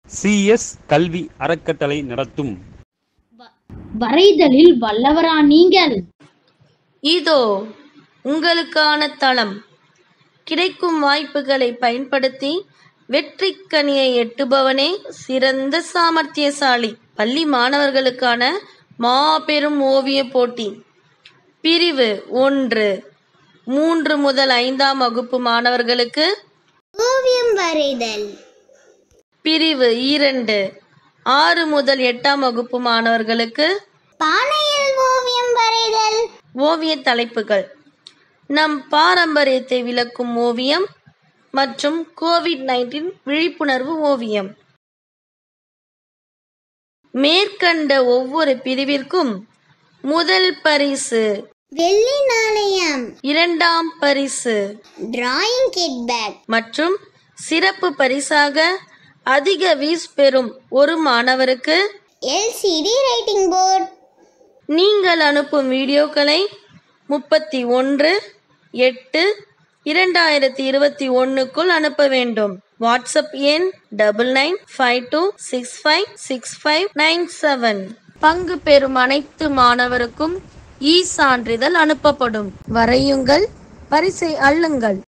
CS கல்வி அறக்கட்டளை நடத்தும் வரைதலில் வல்லவரா நீங்கள் இதோ உங்களுக்கான தளம் கிடைக்கும் வாய்ப்புகளை பயன்படுத்தி வெற்றி கனியை எட்டுபவனே சிறந்த சாமர்த்தியசாலி பள்ளி மாணவர்களுக்கான மாபெரும் ஓவிய போட்டி பிரிவு ஒன்று மூன்று முதல் ஐந்தாம் வகுப்பு மாணவர்களுக்கு ஓவியம் வரைதல் பிரிவு இரண்டு ஆறு முதல் எட்டாம் வகுப்பு மாணவர்களுக்கு பானையில் ஓவியம் வரைதல் ஓவிய தலைப்புகள் நம் பாரம்பரியத்தை விளக்கும் ஓவியம் மற்றும் கோவிட் நைன்டீன் விழிப்புணர்வு ஓவியம் மேற்கண்ட ஒவ்வொரு பிரிவிற்கும் முதல் பரிசு வெள்ளி நாணயம் இரண்டாம் பரிசு டிராயிங் கிட் பேக் மற்றும் சிறப்பு பரிசாக அதிக வீஸ் பெறும் ஒரு மாணவருக்கு எல்சிடி ரைட்டிங் போர்ட் நீங்கள் அனுப்பும் வீடியோக்களை முப்பத்தி ஒன்று எட்டு இரண்டாயிரத்தி இருபத்தி ஒன்றுக்குள் அனுப்ப வேண்டும் வாட்ஸ்அப் எண் double nine five two six five six five nine seven பங்கு பெறும் அனைத்து மாணவருக்கும் இ சான்றிதழ் அனுப்பப்படும் வரையுங்கள் பரிசை அள்ளுங்கள்